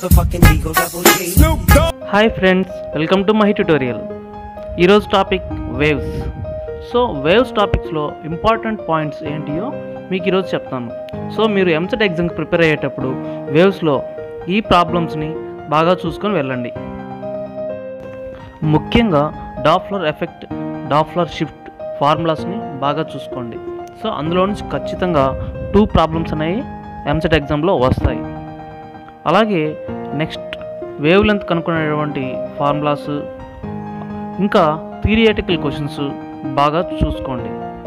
motherfucking Eagle Double G. Hi friends welcome to my tutorial ఈరోజు topic waves so waves టాపిక్స్లో important points ఏంటియో మీకు ఈరోజు చెప్తాను సో మీరు ఎంసెట్ ఎగ్జామ్కి ప్రిపేర్ అయ్యేటప్పుడు వేవ్స్లో ఈ ప్రాబ్లమ్స్ని బాగా చూసుకొని వెళ్ళండి ముఖ్యంగా డాఫ్లర్ ఎఫెక్ట్ డాఫ్లర్ షిఫ్ట్ ఫార్ములాస్ని బాగా చూసుకోండి సో అందులో నుంచి ఖచ్చితంగా టూ ప్రాబ్లమ్స్ అనేవి ఎంసెట్ ఎగ్జామ్లో వస్తాయి అలాగే నెక్స్ట్ వేవ్ లెంత్ కనుక్కునేటువంటి ఫార్ములాస్ ఇంకా థిరియేటికల్ క్వశ్చన్స్ బాగా చూసుకోండి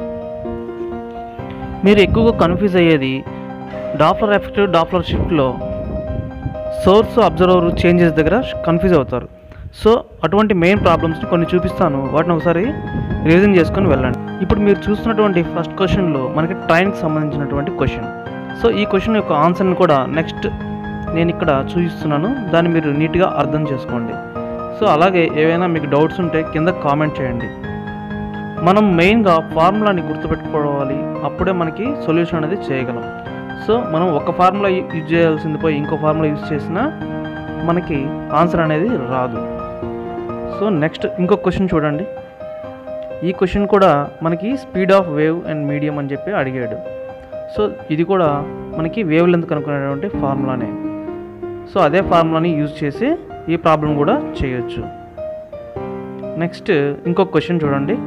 మీరు ఎక్కువగా కన్ఫ్యూజ్ అయ్యేది డాప్లర్ ఎఫెక్ట్ డాప్లర్ షిఫ్ట్లో సోర్స్ అబ్జర్వర్ చేంజెస్ దగ్గర కన్ఫ్యూజ్ అవుతారు సో అటువంటి మెయిన్ ప్రాబ్లమ్స్ని కొన్ని చూపిస్తాను వాటిని ఒకసారి రివిజన్ చేసుకొని వెళ్ళండి ఇప్పుడు మీరు చూస్తున్నటువంటి ఫస్ట్ క్వశ్చన్లో మనకి ట్రైన్కి సంబంధించినటువంటి క్వశ్చన్ సో ఈ క్వశ్చన్ యొక్క ఆన్సర్ని కూడా నెక్స్ట్ నేను ఇక్కడ చూపిస్తున్నాను దాన్ని మీరు నీట్గా అర్థం చేసుకోండి సో అలాగే ఏవైనా మీకు డౌట్స్ ఉంటే కింద కామెంట్ చేయండి మనం మెయిన్గా ఫార్ములాని గుర్తుపెట్టుకోవాలి అప్పుడే మనకి సొల్యూషన్ అనేది చేయగలం సో మనం ఒక ఫార్ములా యూజ్ చేయాల్సింది పోయి ఇంకో ఫార్ములా యూజ్ చేసినా మనకి ఆన్సర్ అనేది రాదు సో నెక్స్ట్ ఇంకో క్వశ్చన్ చూడండి ఈ క్వశ్చన్ కూడా మనకి speed of wave and medium అని చెప్పి అడిగాడు సో ఇది కూడా మనకి వేవ్ లెంత్ కనుక్కునేటువంటి ఫార్ములానే సో అదే ఫార్ములాని యూజ్ చేసి ఈ ప్రాబ్లం కూడా చేయొచ్చు నెక్స్ట్ ఇంకొక క్వశ్చన్ చూడండి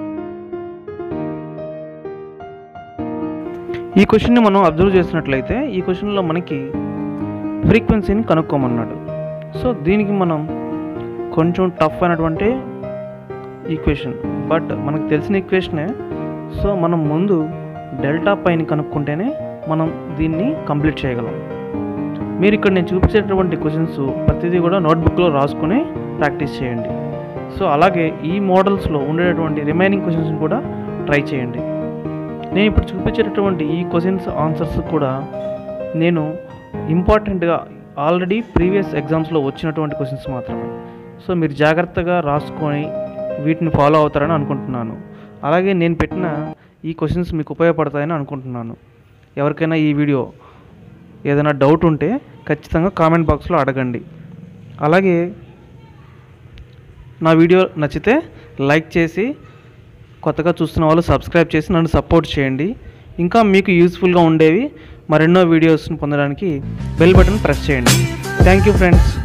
ఈ క్వశ్చన్ని మనం అబ్జర్వ్ చేసినట్లయితే ఈ క్వశ్చన్లో మనకి ఫ్రీక్వెన్సీని కనుక్కోమన్నాడు సో దీనికి మనం కొంచెం టఫ్ అయినటువంటి ఈక్వేషన్ బట్ మనకు తెలిసిన ఈక్వేషనే సో మనం ముందు డెల్టా పైన కనుక్కుంటేనే మనం దీన్ని కంప్లీట్ చేయగలం మీరు ఇక్కడ నేను చూపించేటటువంటి క్వశ్చన్స్ ప్రతిదీ కూడా నోట్బుక్లో రాసుకొని ప్రాక్టీస్ చేయండి సో అలాగే ఈ మోడల్స్లో ఉండేటటువంటి రిమైనింగ్ క్వశ్చన్స్ కూడా ట్రై చేయండి నేను ఇప్పుడు చూపించేటటువంటి ఈ క్వశ్చన్స్ ఆన్సర్స్ కూడా నేను ఇంపార్టెంట్గా ఆల్రెడీ ప్రీవియస్ ఎగ్జామ్స్లో వచ్చినటువంటి క్వశ్చన్స్ మాత్రమే సో మీరు జాగ్రత్తగా రాసుకొని వీటిని ఫాలో అవుతారని అనుకుంటున్నాను అలాగే నేను పెట్టిన ఈ క్వశ్చన్స్ మీకు ఉపయోగపడతాయని అనుకుంటున్నాను ఎవరికైనా ఈ వీడియో ఏదైనా డౌట్ ఉంటే ఖచ్చితంగా కామెంట్ బాక్స్లో అడగండి అలాగే నా వీడియో నచ్చితే లైక్ చేసి కొత్తగా చూస్తున్న వాళ్ళు సబ్స్క్రైబ్ చేసి నన్ను సపోర్ట్ చేయండి ఇంకా మీకు యూస్ఫుల్గా ఉండేవి మరెన్నో వీడియోస్ని పొందడానికి బెల్ బటన్ ప్రెస్ చేయండి థ్యాంక్ యూ ఫ్రెండ్స్